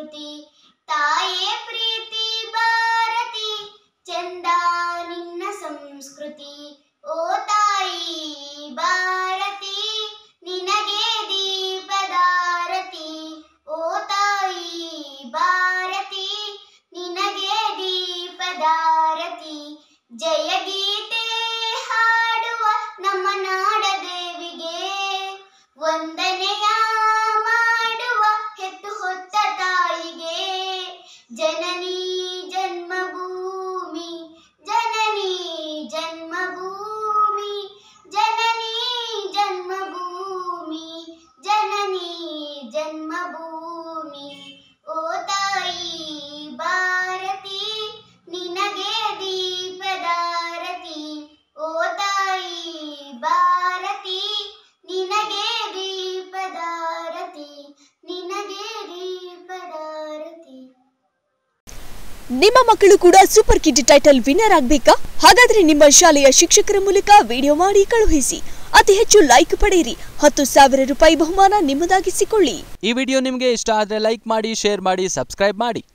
ಸಂಸ್ಕೃತಿ ತಾಯೇ ಪ್ರೀತಿ ಭಾರತಿ ಚಂದ ನಿನ್ನ ಸಂಸ್ಕೃತಿ ಓ ತಾಯಿ ಭಾರತಿ ನಿನಗೆ ದೀಪದಾರತಿ ಓ ತಾಯಿ ಭಾರತಿ ನಿನಗೆ ದೀಪದಾರತಿ ಜಯ ಗೀತೆ ಹಾಡುವ ನಮ್ಮ ನಾಡ ದೇವಿಗೆ ವಂದನೆಯ ಮಾಡುವ ಹೆತ್ತು ಹೊತ್ತ ತಾಯಿಗೆ ಜನನಿ ಜನ್ಮಭೂಮಿ ಜನನಿ ಜನ್ಮಭೂಮಿ ಜನನಿ ಜನ್ಮಭೂಮಿ ಜನನಿ ಜನ್ಮಭೂಮಿ ಓ ತಾಯಿ ಭಾರತಿ ನಿನಗೆ ದೀಪದಾರತಿ ಓ ತಾಯಿ ಭಾರತಿ ನಿನಗೆ ದೀಪದಾರತಿ ನಿನಗೆ ದೀಪದಾರತಿ ನಿಮ್ಮ ಮಕ್ಕಳು ಕೂಡ ಸೂಪರ್ ಕಿಡ್ ಟೈಟಲ್ ವಿನ್ನರ್ ಆಗ್ಬೇಕಾ ಹಾಗಾದ್ರೆ ನಿಮ್ಮ ಶಾಲೆಯ ಶಿಕ್ಷಕರ ಮೂಲಕ ವಿಡಿಯೋ ಮಾಡಿ ಕಳುಹಿಸಿ ಅತಿ ಹೆಚ್ಚು ಲೈಕ್ ಪಡೆಯಿರಿ ಹತ್ತು ಸಾವಿರ ರೂಪಾಯಿ ಬಹುಮಾನ ನಿಮ್ಮದಾಗಿಸಿಕೊಳ್ಳಿ ಈ ವಿಡಿಯೋ ನಿಮಗೆ ಇಷ್ಟ ಆದರೆ ಲೈಕ್ ಮಾಡಿ ಶೇರ್ ಮಾಡಿ ಸಬ್ಸ್ಕ್ರೈಬ್ ಮಾಡಿ